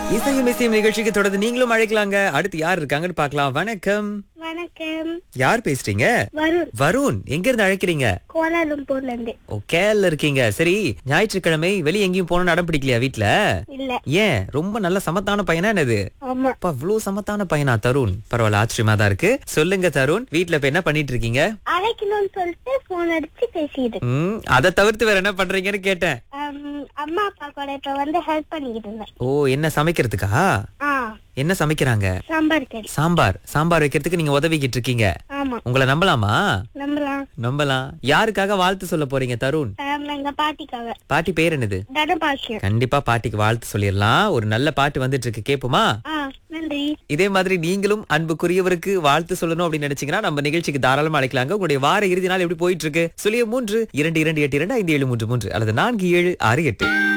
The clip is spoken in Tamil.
இசையும் இசையும் நிகழ்ச்சிக்கு தொடர்ந்து நீங்களும் அழைக்கலாங்க அடுத்து யார் இருக்காங்கன்னு பார்க்கலாம் வணக்கம் வணக்கம் யார் பேசுறீங்க வருண் வருண் எங்க இருந்து அழைக்கிறீங்க கோலாலும்பூர்ல இருந்து ஓ கேரள இருக்கீங்க சரி ஞாயிற்றுக்கிழமை வெளிய எங்கேயும் போன அடம் பிடிக்கலையா வீட்ல இல்ல ஏன் ரொம்ப நல்ல சமத்தான பையனா என்னது ஆமா அப்பா இவ்வளவு சமத்தான பையனா தருண் பரவாயில்ல ஆச்சரியமா தான் இருக்கு சொல்லுங்க தருண் வீட்ல இப்ப என்ன பண்ணிட்டு இருக்கீங்க அழைக்கணும்னு சொல்லிட்டு போன் அடிச்சு பேசிட்டு ம் அதை தவிர்த்து வேற என்ன பண்றீங்கன்னு கேட்டேன் ஆம், அம்மா அப்பா கூட இப்ப வந்து ஹெல்ப் பண்ணிக்கிட்டு இருந்தேன் ஓ என்ன சமைக்கிறதுக்கா ஆ என்ன சமைக்கிறாங்க சாம்பார் கறி சாம்பார் சாம்பார் வைக்கிறதுக்கு நீங்க உதவிக்கிட்டு இருக்கீங்க ஆமா உங்களை நம்பலாமா நம்பலாம் நம்பலாம் யாருக்காக வாழ்த்து சொல்ல போறீங்க தருண் ஆம், எங்க பாட்டிக்காக பாட்டி பேர் என்னது தனபாக்கியம் கண்டிப்பா பாட்டிக்கு வாழ்த்து சொல்லிடலாம் ஒரு நல்ல பாட்டு வந்துட்டு இருக்கு கேப்புமா ஆ நன்றி இதே மாதிரி நீங்களும் அன்புக்குரியவருக்கு வாழ்த்து சொல்லணும் அப்படின்னு நினைச்சீங்கன்னா நம்ம நிகழ்ச்சிக்கு தாராளமா அழைக்கலாங்க உங்களுடைய வார இறுதி நாள் எப்படி போயிட்டு இருக்கு சொல்லிய மூன்று இரண்டு இரண்டு எட்டு இரண்டு ஐந்து ஏழு மூன்று மூன்று அல்லது நான்கு ஏழு ஆறு எட்டு